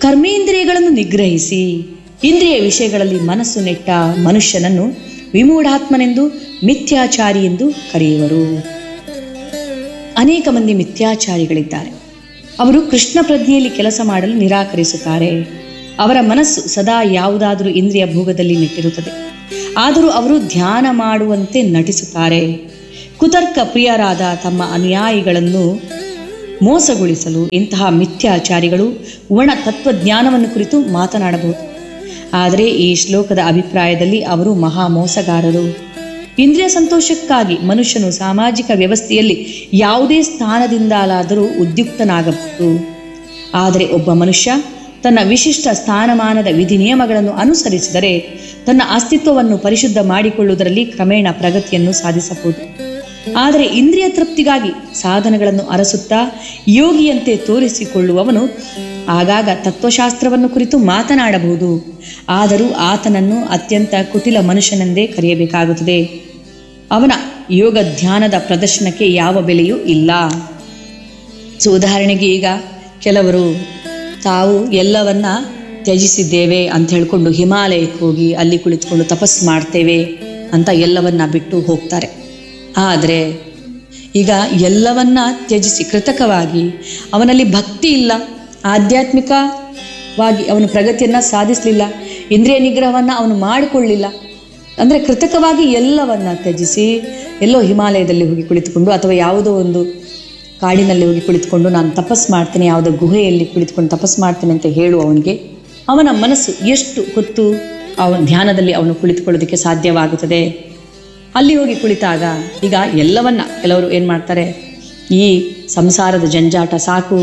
ಕರ್ಮೇಂದ್ರಿಯಗಳನ್ನು ನಿಗ್ರಹಿಸಿ ಇಂದ್ರಿಯ ವಿಷಯಗಳಲ್ಲಿ ಮನಸ್ಸು ನೆಟ್ಟ ಮನುಷ್ಯನನ್ನು ವಿಮೂಢಾತ್ಮನೆಂದು ಮಿಥ್ಯಾಚಾರಿ ಎಂದು ಕರೆಯುವರು ಅನೇಕ ಮಂದಿ ಮಿಥ್ಯಾಚಾರಿಗಳಿದ್ದಾರೆ ಅವರು ಕೃಷ್ಣ ಪ್ರಜ್ಞೆಯಲ್ಲಿ ಕೆಲಸ ಮಾಡಲು ನಿರಾಕರಿಸುತ್ತಾರೆ ಅವರ ಮನಸ್ಸು ಸದಾ ಯಾವುದಾದರೂ ಇಂದ್ರಿಯ ಭೋಗದಲ್ಲಿ ನೆಟ್ಟಿರುತ್ತದೆ ಆದರೂ ಅವರು ಧ್ಯಾನ ಮಾಡುವಂತೆ ನಟಿಸುತ್ತಾರೆ ಕುತರ್ಕ ಪ್ರಿಯರಾದ ತಮ್ಮ ಅನುಯಾಯಿಗಳನ್ನು ಮೋಸಗೊಳಿಸಲು ಇಂತಹ ಮಿಥ್ಯಾಚಾರಿಗಳು ಒಣ ತತ್ವಜ್ಞಾನವನ್ನು ಕುರಿತು ಮಾತನಾಡಬಹುದು ಆದರೆ ಈ ಶ್ಲೋಕದ ಅಭಿಪ್ರಾಯದಲ್ಲಿ ಅವರು ಮಹಾ ಮೋಸಗಾರರು ಇಂದ್ರಿಯ ಸಂತೋಷಕ್ಕಾಗಿ ಮನುಷ್ಯನು ಸಾಮಾಜಿಕ ವ್ಯವಸ್ಥೆಯಲ್ಲಿ ಯಾವುದೇ ಸ್ಥಾನದಿಂದಲಾದರೂ ಉದ್ಯುಕ್ತನಾಗಬಹುದು ಆದರೆ ಒಬ್ಬ ಮನುಷ್ಯ ತನ್ನ ವಿಶಿಷ್ಟ ಸ್ಥಾನಮಾನದ ವಿಧಿ ನಿಯಮಗಳನ್ನು ಅನುಸರಿಸಿದರೆ ತನ್ನ ಅಸ್ತಿತ್ವವನ್ನು ಪರಿಶುದ್ಧ ಮಾಡಿಕೊಳ್ಳುವುದರಲ್ಲಿ ಕ್ರಮೇಣ ಪ್ರಗತಿಯನ್ನು ಸಾಧಿಸಬಹುದು ಆದರೆ ಇಂದ್ರಿಯ ತೃಪ್ತಿಗಾಗಿ ಸಾಧನಗಳನ್ನು ಅರಸುತ್ತಾ ಯೋಗಿಯಂತೆ ತೋರಿಸಿಕೊಳ್ಳುವವನು ಆಗಾಗ ತತ್ವಶಾಸ್ತ್ರವನ್ನು ಕುರಿತು ಮಾತನಾಡಬಹುದು ಆದರೂ ಆತನನ್ನು ಅತ್ಯಂತ ಕುಟಿಲ ಮನುಷ್ಯನೆಂದೇ ಕರೆಯಬೇಕಾಗುತ್ತದೆ ಅವನ ಯೋಗ ಧ್ಯಾನದ ಪ್ರದರ್ಶನಕ್ಕೆ ಯಾವ ಬೆಲೆಯೂ ಇಲ್ಲ ಸೊ ಉದಾಹರಣೆಗೆ ಈಗ ಕೆಲವರು ತಾವು ಎಲ್ಲವನ್ನ ತ್ಯಜಿಸಿದ್ದೇವೆ ಅಂತ ಹೇಳ್ಕೊಂಡು ಹಿಮಾಲಯಕ್ಕೆ ಹೋಗಿ ಅಲ್ಲಿ ಕುಳಿತುಕೊಂಡು ತಪಸ್ಸು ಮಾಡ್ತೇವೆ ಅಂತ ಎಲ್ಲವನ್ನ ಬಿಟ್ಟು ಹೋಗ್ತಾರೆ ಆದರೆ ಈಗ ಎಲ್ಲವನ್ನ ತ್ಯಜಿಸಿ ಕೃತಕವಾಗಿ ಅವನಲ್ಲಿ ಭಕ್ತಿ ಇಲ್ಲ ಆಧ್ಯಾತ್ಮಿಕವಾಗಿ ಅವನು ಪ್ರಗತಿಯನ್ನು ಸಾಧಿಸಲಿಲ್ಲ ಇಂದ್ರಿಯ ನಿಗ್ರಹವನ್ನು ಅವನು ಮಾಡಿಕೊಳ್ಳಿಲ್ಲ ಅಂದರೆ ಕೃತಕವಾಗಿ ಎಲ್ಲವನ್ನ ತ್ಯಜಿಸಿ ಎಲ್ಲೋ ಹಿಮಾಲಯದಲ್ಲಿ ಹೋಗಿ ಕುಳಿತುಕೊಂಡು ಅಥವಾ ಯಾವುದೋ ಒಂದು ಕಾಡಿನಲ್ಲಿ ಹೋಗಿ ಕುಳಿತುಕೊಂಡು ನಾನು ತಪಸ್ ಮಾಡ್ತೇನೆ ಯಾವುದೋ ಗುಹೆಯಲ್ಲಿ ಕುಳಿತುಕೊಂಡು ತಪಸ್ ಮಾಡ್ತೇನೆ ಅಂತ ಹೇಳುವವನಿಗೆ ಅವನ ಮನಸ್ಸು ಎಷ್ಟು ಹೊತ್ತು ಅವನ ಧ್ಯಾನದಲ್ಲಿ ಅವನು ಕುಳಿತುಕೊಳ್ಳೋದಕ್ಕೆ ಸಾಧ್ಯವಾಗುತ್ತದೆ ಅಲ್ಲಿ ಹೋಗಿ ಕುಳಿತಾಗ ಈಗ ಎಲ್ಲವನ್ನ ಕೆಲವರು ಏನು ಮಾಡ್ತಾರೆ ಈ ಸಂಸಾರದ ಜಂಜಾಟ ಸಾಕು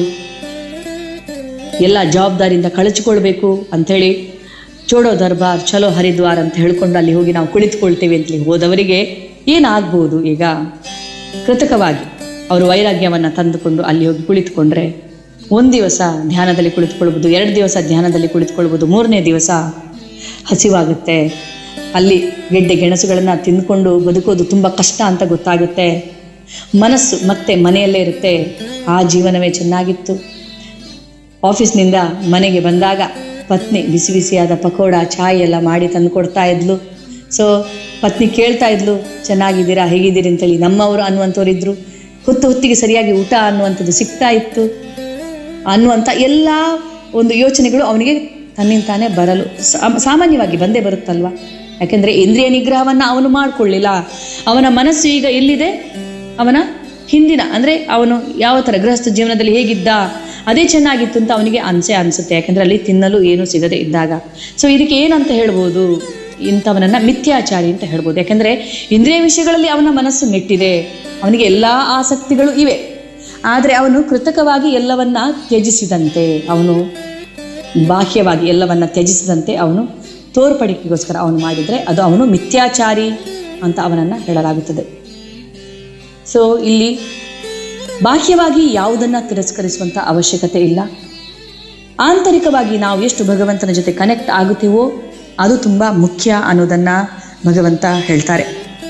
ಎಲ್ಲ ಜವಾಬ್ದಾರಿಯಿಂದ ಕಳಚಿಕೊಳ್ಬೇಕು ಅಂಥೇಳಿ ಚೋಡೋ ದರ್ಬಾರ್ ಚಲೋ ಹರಿದ್ವಾರ್ ಅಂತ ಹೇಳ್ಕೊಂಡು ಅಲ್ಲಿ ಹೋಗಿ ನಾವು ಕುಳಿತುಕೊಳ್ತೇವೆ ಅಂತೇಳಿ ಹೋದವರಿಗೆ ಏನಾಗ್ಬೋದು ಈಗ ಕೃತಕವಾಗಿ ಅವರು ವೈರಾಗ್ಯವನ್ನು ತಂದುಕೊಂಡು ಅಲ್ಲಿ ಹೋಗಿ ಕುಳಿತುಕೊಂಡ್ರೆ ಒಂದು ದಿವಸ ಧ್ಯಾನದಲ್ಲಿ ಕುಳಿತುಕೊಳ್ಬೋದು ಎರಡು ದಿವಸ ಧ್ಯಾನದಲ್ಲಿ ಕುಳಿತುಕೊಳ್ಬೋದು ಮೂರನೇ ದಿವಸ ಹಸಿವಾಗುತ್ತೆ ಅಲ್ಲಿ ಗೆಡ್ಡೆ ಗೆಣಸುಗಳನ್ನು ತಿಂದ್ಕೊಂಡು ಬದುಕೋದು ತುಂಬ ಕಷ್ಟ ಅಂತ ಗೊತ್ತಾಗುತ್ತೆ ಮನಸ್ಸು ಮತ್ತೆ ಮನೆಯಲ್ಲೇ ಇರುತ್ತೆ ಆ ಜೀವನವೇ ಚೆನ್ನಾಗಿತ್ತು ಆಫೀಸ್ನಿಂದ ಮನೆಗೆ ಬಂದಾಗ ಪತ್ನಿ ಬಿಸಿ ಬಿಸಿಯಾದ ಪಕೋಡ ಚಾಯ್ ಎಲ್ಲ ಮಾಡಿ ತಂದು ಕೊಡ್ತಾ ಇದ್ಲು ಸೊ ಪತ್ನಿ ಕೇಳ್ತಾ ಇದ್ಲು ಚೆನ್ನಾಗಿದ್ದೀರಾ ಹೇಗಿದ್ದೀರಿ ಅಂತೇಳಿ ನಮ್ಮವರು ಅನ್ನುವಂಥವ್ರು ಇದ್ರು ಹೊತ್ತು ಹೊತ್ತಿಗೆ ಸರಿಯಾಗಿ ಊಟ ಅನ್ನುವಂಥದ್ದು ಸಿಗ್ತಾ ಇತ್ತು ಅನ್ನುವಂಥ ಎಲ್ಲ ಒಂದು ಯೋಚನೆಗಳು ಅವನಿಗೆ ತನ್ನಿಂತಾನೇ ಬರಲು ಸಾ- ಸಾಮಾನ್ಯವಾಗಿ ಬಂದೇ ಬರುತ್ತಲ್ವಾ ಯಾಕೆಂದರೆ ಇಂದ್ರಿಯ ನಿಗ್ರಹವನ್ನು ಅವನು ಮಾಡಿಕೊಳ್ಳಿಲ್ಲ ಅವನ ಮನಸ್ಸು ಈಗ ಎಲ್ಲಿದೆ ಅವನ ಹಿಂದಿನ ಅಂದರೆ ಅವನು ಯಾವ ಥರ ಗೃಹಸ್ಥ ಜೀವನದಲ್ಲಿ ಹೇಗಿದ್ದ ಅದೇ ಚೆನ್ನಾಗಿತ್ತು ಅಂತ ಅವನಿಗೆ ಅನ್ಸೆ ಅನಿಸುತ್ತೆ ಯಾಕೆಂದರೆ ಅಲ್ಲಿ ತಿನ್ನಲು ಏನೂ ಸಿಗದೆ ಇದ್ದಾಗ ಸೊ ಇದಕ್ಕೆ ಏನಂತ ಹೇಳ್ಬೋದು ಇಂಥವನನ್ನು ಮಿಥ್ಯಾಚಾರಿ ಅಂತ ಹೇಳ್ಬೋದು ಯಾಕೆಂದರೆ ಇಂದ್ರಿಯ ವಿಷಯಗಳಲ್ಲಿ ಅವನ ಮನಸ್ಸು ನೆಟ್ಟಿದೆ ಅವನಿಗೆ ಎಲ್ಲ ಆಸಕ್ತಿಗಳು ಇವೆ ಆದರೆ ಅವನು ಕೃತಕವಾಗಿ ಎಲ್ಲವನ್ನ ತ್ಯಜಿಸಿದಂತೆ ಅವನು ಬಾಹ್ಯವಾಗಿ ಎಲ್ಲವನ್ನ ತ್ಯಜಿಸಿದಂತೆ ಅವನು ತೋರ್ಪಡಿಕೆಗೋಸ್ಕರ ಅವನು ಮಾಡಿದರೆ ಅದು ಅವನು ಮಿಥ್ಯಾಚಾರಿ ಅಂತ ಅವನನ್ನು ಹೇಳಲಾಗುತ್ತದೆ ಸೊ ಇಲ್ಲಿ ಬಾಹ್ಯವಾಗಿ ಯಾವುದನ್ನು ತಿರಸ್ಕರಿಸುವಂಥ ಅವಶ್ಯಕತೆ ಇಲ್ಲ ಆಂತರಿಕವಾಗಿ ನಾವು ಎಷ್ಟು ಭಗವಂತನ ಜೊತೆ ಕನೆಕ್ಟ್ ಆಗುತ್ತೀವೋ ಅದು ತುಂಬ ಮುಖ್ಯ ಅನ್ನೋದನ್ನು ಭಗವಂತ ಹೇಳ್ತಾರೆ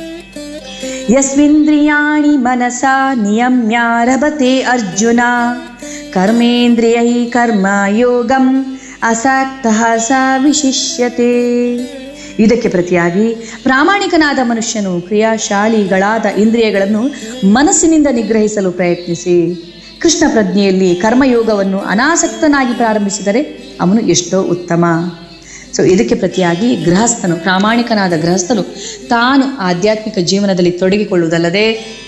ಯಸ್ವಿಂದ್ರಿಯಾಣಿ ಮನಸ ನಿಯಮ್ಯಾರಭತೆ ಅರ್ಜುನ ಕರ್ಮೇಂದ್ರಿಯೈ ಕರ್ಮ ಯೋಗಂ ಅಸಕ್ತಃ ಸ ವಿಶಿಷ್ಯತೆ ಇದಕ್ಕೆ ಪ್ರತಿಯಾಗಿ ಪ್ರಾಮಾಣಿಕನಾದ ಮನುಷ್ಯನು ಕ್ರಿಯಾಶಾಲಿಗಳಾದ ಇಂದ್ರಿಯಗಳನ್ನು ಮನಸ್ಸಿನಿಂದ ನಿಗ್ರಹಿಸಲು ಪ್ರಯತ್ನಿಸಿ ಕೃಷ್ಣ ಪ್ರಜ್ಞೆಯಲ್ಲಿ ಕರ್ಮಯೋಗವನ್ನು ಅನಾಸಕ್ತನಾಗಿ ಪ್ರಾರಂಭಿಸಿದರೆ ಅವನು ಎಷ್ಟೋ ಉತ್ತಮ ಸೊ ಇದಕ್ಕೆ ಪ್ರತಿಯಾಗಿ ಗೃಹಸ್ಥನು ಪ್ರಾಮಾಣಿಕನಾದ ಗೃಹಸ್ಥನು ತಾನು ಆಧ್ಯಾತ್ಮಿಕ ಜೀವನದಲ್ಲಿ ತೊಡಗಿಕೊಳ್ಳುವುದಲ್ಲದೆ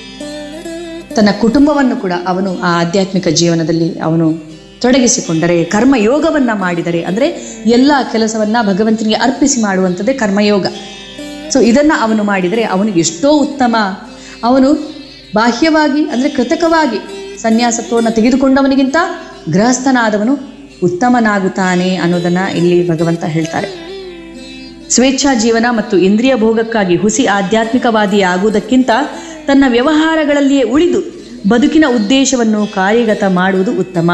ತನ್ನ ಕುಟುಂಬವನ್ನು ಕೂಡ ಅವನು ಆ ಆಧ್ಯಾತ್ಮಿಕ ಜೀವನದಲ್ಲಿ ಅವನು ತೊಡಗಿಸಿಕೊಂಡರೆ ಕರ್ಮಯೋಗವನ್ನ ಮಾಡಿದರೆ ಅಂದರೆ ಎಲ್ಲ ಕೆಲಸವನ್ನ ಭಗವಂತನಿಗೆ ಅರ್ಪಿಸಿ ಮಾಡುವಂಥದ್ದೇ ಕರ್ಮಯೋಗ ಸೊ ಇದನ್ನು ಅವನು ಮಾಡಿದರೆ ಅವನಿಗೆ ಎಷ್ಟೋ ಉತ್ತಮ ಅವನು ಬಾಹ್ಯವಾಗಿ ಅಂದರೆ ಕೃತಕವಾಗಿ ಸನ್ಯಾಸತ್ವವನ್ನು ತೆಗೆದುಕೊಂಡವನಿಗಿಂತ ಗೃಹಸ್ಥನಾದವನು ಉತ್ತಮನಾಗುತ್ತಾನೆ ಅನ್ನೋದನ್ನು ಇಲ್ಲಿ ಭಗವಂತ ಹೇಳ್ತಾರೆ ಸ್ವೇಚ್ಛಾ ಜೀವನ ಮತ್ತು ಇಂದ್ರಿಯ ಭೋಗಕ್ಕಾಗಿ ಹುಸಿ ಆಧ್ಯಾತ್ಮಿಕವಾದಿಯಾಗುವುದಕ್ಕಿಂತ ತನ್ನ ವ್ಯವಹಾರಗಳಲ್ಲಿಯೇ ಉಳಿದು ಬದುಕಿನ ಉದ್ದೇಶವನ್ನು ಕಾರ್ಯಗತ ಮಾಡುವುದು ಉತ್ತಮ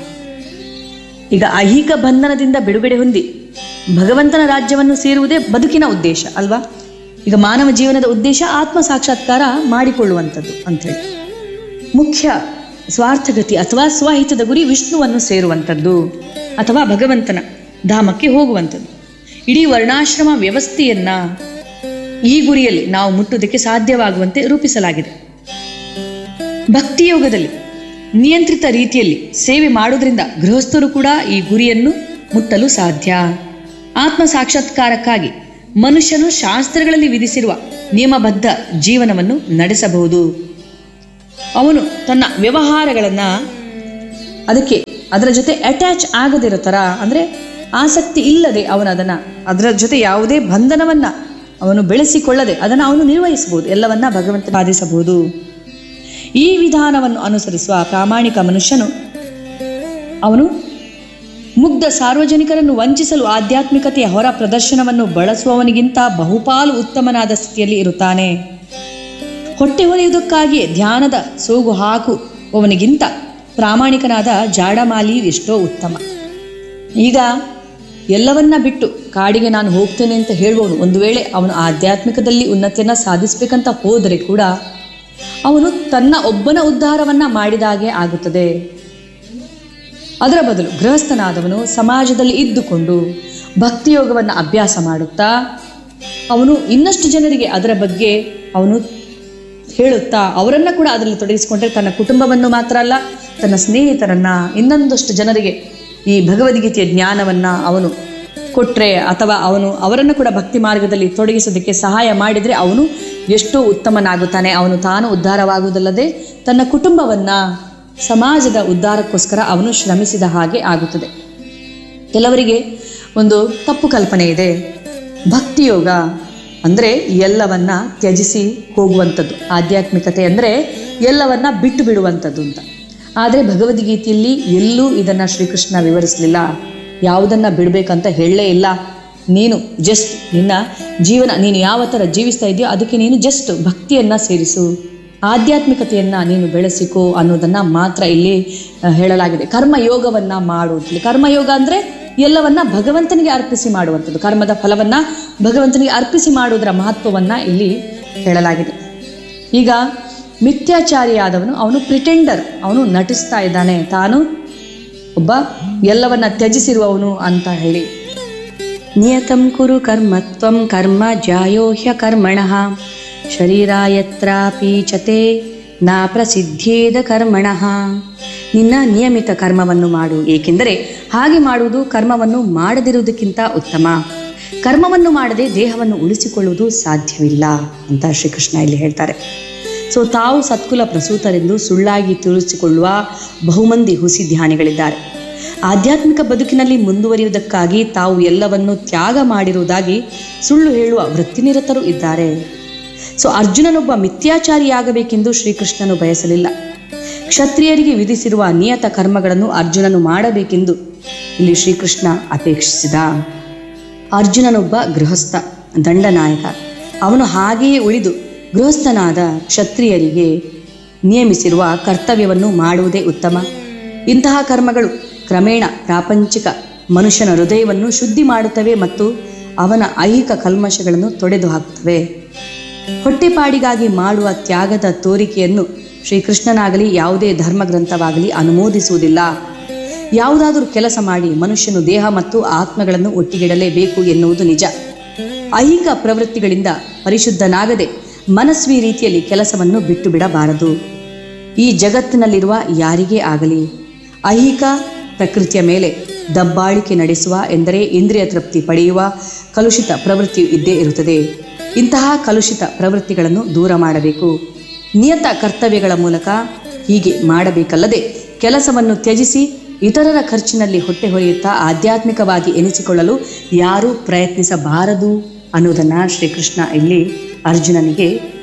ಈಗ ಐಹಿಕ ಬಂಧನದಿಂದ ಬಿಡುಗಡೆ ಹೊಂದಿ ಭಗವಂತನ ರಾಜ್ಯವನ್ನು ಸೇರುವುದೇ ಬದುಕಿನ ಉದ್ದೇಶ ಅಲ್ವಾ ಈಗ ಮಾನವ ಜೀವನದ ಉದ್ದೇಶ ಆತ್ಮ ಸಾಕ್ಷಾತ್ಕಾರ ಮಾಡಿಕೊಳ್ಳುವಂಥದ್ದು ಅಂಥೇಳಿ ಮುಖ್ಯ ಸ್ವಾರ್ಥಗತಿ ಅಥವಾ ಸ್ವಹಿತದ ಗುರಿ ವಿಷ್ಣುವನ್ನು ಸೇರುವಂಥದ್ದು ಅಥವಾ ಭಗವಂತನ ಧಾಮಕ್ಕೆ ಹೋಗುವಂಥದ್ದು ಇಡೀ ವರ್ಣಾಶ್ರಮ ವ್ಯವಸ್ಥೆಯನ್ನ ಈ ಗುರಿಯಲ್ಲಿ ನಾವು ಮುಟ್ಟುವುದಕ್ಕೆ ಸಾಧ್ಯವಾಗುವಂತೆ ರೂಪಿಸಲಾಗಿದೆ ಭಕ್ತಿಯೋಗದಲ್ಲಿ ನಿಯಂತ್ರಿತ ರೀತಿಯಲ್ಲಿ ಸೇವೆ ಮಾಡುವುದರಿಂದ ಗೃಹಸ್ಥರು ಕೂಡ ಈ ಗುರಿಯನ್ನು ಮುಟ್ಟಲು ಸಾಧ್ಯ ಆತ್ಮ ಸಾಕ್ಷಾತ್ಕಾರಕ್ಕಾಗಿ ಮನುಷ್ಯನು ಶಾಸ್ತ್ರಗಳಲ್ಲಿ ವಿಧಿಸಿರುವ ನಿಯಮಬದ್ಧ ಜೀವನವನ್ನು ನಡೆಸಬಹುದು ಅವನು ತನ್ನ ವ್ಯವಹಾರಗಳನ್ನು ಅದಕ್ಕೆ ಅದರ ಜೊತೆ ಅಟ್ಯಾಚ್ ಆಗದಿರೋ ಥರ ಅಂದರೆ ಆಸಕ್ತಿ ಇಲ್ಲದೆ ಅವನು ಅದನ್ನು ಅದರ ಜೊತೆ ಯಾವುದೇ ಬಂಧನವನ್ನು ಅವನು ಬೆಳೆಸಿಕೊಳ್ಳದೆ ಅದನ್ನು ಅವನು ನಿರ್ವಹಿಸಬಹುದು ಎಲ್ಲವನ್ನ ಭಗವಂತ ಸಾಧಿಸಬಹುದು ಈ ವಿಧಾನವನ್ನು ಅನುಸರಿಸುವ ಪ್ರಾಮಾಣಿಕ ಮನುಷ್ಯನು ಅವನು ಮುಗ್ಧ ಸಾರ್ವಜನಿಕರನ್ನು ವಂಚಿಸಲು ಆಧ್ಯಾತ್ಮಿಕತೆಯ ಹೊರ ಪ್ರದರ್ಶನವನ್ನು ಬಳಸುವವನಿಗಿಂತ ಬಹುಪಾಲು ಉತ್ತಮನಾದ ಸ್ಥಿತಿಯಲ್ಲಿ ಇರುತ್ತಾನೆ ಹೊಟ್ಟೆ ಹೊರೆಯುವುದಕ್ಕಾಗಿಯೇ ಧ್ಯಾನದ ಸೋಗು ಹಾಕುವವನಿಗಿಂತ ಪ್ರಾಮಾಣಿಕನಾದ ಜಾಡಮಾಲಿಯು ಎಷ್ಟೋ ಉತ್ತಮ ಈಗ ಎಲ್ಲವನ್ನ ಬಿಟ್ಟು ಕಾಡಿಗೆ ನಾನು ಹೋಗ್ತೇನೆ ಅಂತ ಹೇಳುವವನು ಒಂದು ವೇಳೆ ಅವನು ಆಧ್ಯಾತ್ಮಿಕದಲ್ಲಿ ಉನ್ನತಿಯನ್ನ ಸಾಧಿಸಬೇಕಂತ ಹೋದರೆ ಕೂಡ ಅವನು ತನ್ನ ಒಬ್ಬನ ಉದ್ಧಾರವನ್ನ ಮಾಡಿದಾಗೆ ಆಗುತ್ತದೆ ಅದರ ಬದಲು ಗೃಹಸ್ಥನಾದವನು ಸಮಾಜದಲ್ಲಿ ಇದ್ದುಕೊಂಡು ಭಕ್ತಿಯೋಗವನ್ನು ಅಭ್ಯಾಸ ಮಾಡುತ್ತಾ ಅವನು ಇನ್ನಷ್ಟು ಜನರಿಗೆ ಅದರ ಬಗ್ಗೆ ಅವನು ಹೇಳುತ್ತಾ ಅವರನ್ನ ಕೂಡ ಅದರಲ್ಲಿ ತೊಡಗಿಸಿಕೊಂಡ್ರೆ ತನ್ನ ಕುಟುಂಬವನ್ನು ಮಾತ್ರ ಅಲ್ಲ ತನ್ನ ಸ್ನೇಹಿತರನ್ನ ಇನ್ನೊಂದಷ್ಟು ಜನರಿಗೆ ಈ ಭಗವದ್ಗೀತೆಯ ಜ್ಞಾನವನ್ನ ಅವನು ಕೊಟ್ರೆ ಅಥವಾ ಅವನು ಅವರನ್ನು ಕೂಡ ಭಕ್ತಿ ಮಾರ್ಗದಲ್ಲಿ ತೊಡಗಿಸೋದಕ್ಕೆ ಸಹಾಯ ಮಾಡಿದರೆ ಅವನು ಎಷ್ಟೋ ಉತ್ತಮನಾಗುತ್ತಾನೆ ಅವನು ತಾನು ಉದ್ಧಾರವಾಗುವುದಲ್ಲದೆ ತನ್ನ ಕುಟುಂಬವನ್ನ ಸಮಾಜದ ಉದ್ಧಾರಕ್ಕೋಸ್ಕರ ಅವನು ಶ್ರಮಿಸಿದ ಹಾಗೆ ಆಗುತ್ತದೆ ಕೆಲವರಿಗೆ ಒಂದು ತಪ್ಪು ಕಲ್ಪನೆ ಇದೆ ಭಕ್ತಿಯೋಗ ಅಂದರೆ ಎಲ್ಲವನ್ನ ತ್ಯಜಿಸಿ ಹೋಗುವಂಥದ್ದು ಆಧ್ಯಾತ್ಮಿಕತೆ ಅಂದರೆ ಎಲ್ಲವನ್ನ ಬಿಟ್ಟು ಬಿಡುವಂಥದ್ದು ಅಂತ ಆದರೆ ಭಗವದ್ಗೀತೆಯಲ್ಲಿ ಎಲ್ಲೂ ಇದನ್ನು ಶ್ರೀಕೃಷ್ಣ ವಿವರಿಸಲಿಲ್ಲ ಯಾವುದನ್ನು ಬಿಡಬೇಕಂತ ಹೇಳಲೇ ಇಲ್ಲ ನೀನು ಜಸ್ಟ್ ನಿನ್ನ ಜೀವನ ನೀನು ಯಾವ ಥರ ಜೀವಿಸ್ತಾ ಇದೆಯೋ ಅದಕ್ಕೆ ನೀನು ಜಸ್ಟ್ ಭಕ್ತಿಯನ್ನು ಸೇರಿಸು ಆಧ್ಯಾತ್ಮಿಕತೆಯನ್ನು ನೀನು ಬೆಳೆಸಿಕೋ ಅನ್ನೋದನ್ನು ಮಾತ್ರ ಇಲ್ಲಿ ಆ, ಹೇಳಲಾಗಿದೆ ಕರ್ಮಯೋಗವನ್ನು ಮಾಡುವಂಥದ್ದು ಕರ್ಮಯೋಗ ಅಂದರೆ ಎಲ್ಲವನ್ನ ಭಗವಂತನಿಗೆ ಅರ್ಪಿಸಿ ಮಾಡುವಂಥದ್ದು ಕರ್ಮದ ಫಲವನ್ನ ಭಗವಂತನಿಗೆ ಅರ್ಪಿಸಿ ಮಾಡುವುದರ ಮಹತ್ವವನ್ನ ಇಲ್ಲಿ ಹೇಳಲಾಗಿದೆ ಈಗ ಮಿಥ್ಯಾಚಾರಿಯಾದವನು ಅವನು ಪ್ರಿಟೆಂಡರ್ ಅವನು ನಟಿಸ್ತಾ ಇದ್ದಾನೆ ತಾನು ಒಬ್ಬ ಎಲ್ಲವನ್ನ ತ್ಯಜಿಸಿರುವವನು ಅಂತ ಹೇಳಿ ನಿಯತಂ ಕುರು ಕರ್ಮತ್ವಂ ಕರ್ಮ ಜಾಯೋಹ್ಯ ಕರ್ಮಣಃ ಶರೀರಾಯತ್ರಾಪಿ ಚತೆ ನಾ ಪ್ರಸಿದ್ಧೇದ ಕರ್ಮಣಃ ನಿನ್ನ ನಿಯಮಿತ ಕರ್ಮವನ್ನು ಮಾಡು ಏಕೆಂದರೆ ಹಾಗೆ ಮಾಡುವುದು ಕರ್ಮವನ್ನು ಮಾಡದಿರುವುದಕ್ಕಿಂತ ಉತ್ತಮ ಕರ್ಮವನ್ನು ಮಾಡದೆ ದೇಹವನ್ನು ಉಳಿಸಿಕೊಳ್ಳುವುದು ಸಾಧ್ಯವಿಲ್ಲ ಅಂತ ಶ್ರೀಕೃಷ್ಣ ಇಲ್ಲಿ ಹೇಳ್ತಾರೆ ಸೊ ತಾವು ಸತ್ಕುಲ ಪ್ರಸೂತರೆಂದು ಸುಳ್ಳಾಗಿ ತಿಳಿಸಿಕೊಳ್ಳುವ ಬಹುಮಂದಿ ಹುಸಿ ಧ್ಯಾನಿಗಳಿದ್ದಾರೆ ಆಧ್ಯಾತ್ಮಿಕ ಬದುಕಿನಲ್ಲಿ ಮುಂದುವರಿಯುವುದಕ್ಕಾಗಿ ತಾವು ಎಲ್ಲವನ್ನು ತ್ಯಾಗ ಮಾಡಿರುವುದಾಗಿ ಸುಳ್ಳು ಹೇಳುವ ವೃತ್ತಿನಿರತರು ಇದ್ದಾರೆ ಸೊ ಅರ್ಜುನನೊಬ್ಬ ಮಿಥ್ಯಾಚಾರಿಯಾಗಬೇಕೆಂದು ಶ್ರೀಕೃಷ್ಣನು ಬಯಸಲಿಲ್ಲ ಕ್ಷತ್ರಿಯರಿಗೆ ವಿಧಿಸಿರುವ ನಿಯತ ಕರ್ಮಗಳನ್ನು ಅರ್ಜುನನು ಮಾಡಬೇಕೆಂದು ಇಲ್ಲಿ ಶ್ರೀಕೃಷ್ಣ ಅಪೇಕ್ಷಿಸಿದ ಅರ್ಜುನನೊಬ್ಬ ಗೃಹಸ್ಥ ದಂಡನಾಯಕ ಅವನು ಹಾಗೆಯೇ ಉಳಿದು ಗೃಹಸ್ಥನಾದ ಕ್ಷತ್ರಿಯರಿಗೆ ನಿಯಮಿಸಿರುವ ಕರ್ತವ್ಯವನ್ನು ಮಾಡುವುದೇ ಉತ್ತಮ ಇಂತಹ ಕರ್ಮಗಳು ಕ್ರಮೇಣ ಪ್ರಾಪಂಚಿಕ ಮನುಷ್ಯನ ಹೃದಯವನ್ನು ಶುದ್ಧಿ ಮಾಡುತ್ತವೆ ಮತ್ತು ಅವನ ಐಹಿಕ ಕಲ್ಮಶಗಳನ್ನು ತೊಡೆದು ಹಾಕುತ್ತವೆ ಹೊಟ್ಟೆಪಾಡಿಗಾಗಿ ಮಾಡುವ ತ್ಯಾಗದ ತೋರಿಕೆಯನ್ನು ಶ್ರೀಕೃಷ್ಣನಾಗಲಿ ಯಾವುದೇ ಧರ್ಮಗ್ರಂಥವಾಗಲಿ ಅನುಮೋದಿಸುವುದಿಲ್ಲ ಯಾವುದಾದರೂ ಕೆಲಸ ಮಾಡಿ ಮನುಷ್ಯನು ದೇಹ ಮತ್ತು ಆತ್ಮಗಳನ್ನು ಒಟ್ಟಿಗಿಡಲೇಬೇಕು ಎನ್ನುವುದು ನಿಜ ಐಹಿಕ ಪ್ರವೃತ್ತಿಗಳಿಂದ ಪರಿಶುದ್ಧನಾಗದೆ ಮನಸ್ವಿ ರೀತಿಯಲ್ಲಿ ಕೆಲಸವನ್ನು ಬಿಟ್ಟು ಬಿಡಬಾರದು ಈ ಜಗತ್ತಿನಲ್ಲಿರುವ ಯಾರಿಗೇ ಆಗಲಿ ಐಹಿಕ ಪ್ರಕೃತಿಯ ಮೇಲೆ ದಬ್ಬಾಳಿಕೆ ನಡೆಸುವ ಎಂದರೆ ಇಂದ್ರಿಯ ತೃಪ್ತಿ ಪಡೆಯುವ ಕಲುಷಿತ ಪ್ರವೃತ್ತಿಯು ಇದ್ದೇ ಇರುತ್ತದೆ ಇಂತಹ ಕಲುಷಿತ ಪ್ರವೃತ್ತಿಗಳನ್ನು ದೂರ ಮಾಡಬೇಕು ನಿಯತ ಕರ್ತವ್ಯಗಳ ಮೂಲಕ ಹೀಗೆ ಮಾಡಬೇಕಲ್ಲದೆ ಕೆಲಸವನ್ನು ತ್ಯಜಿಸಿ ಇತರರ ಖರ್ಚಿನಲ್ಲಿ ಹೊಟ್ಟೆ ಹೊರೆಯುತ್ತಾ ಆಧ್ಯಾತ್ಮಿಕವಾಗಿ ಎನಿಸಿಕೊಳ್ಳಲು ಯಾರೂ ಪ್ರಯತ್ನಿಸಬಾರದು ಅನ್ನೋದನ್ನು ಶ್ರೀಕೃಷ್ಣ ಇಲ್ಲಿ ಅರ್ಜುನನಿಗೆ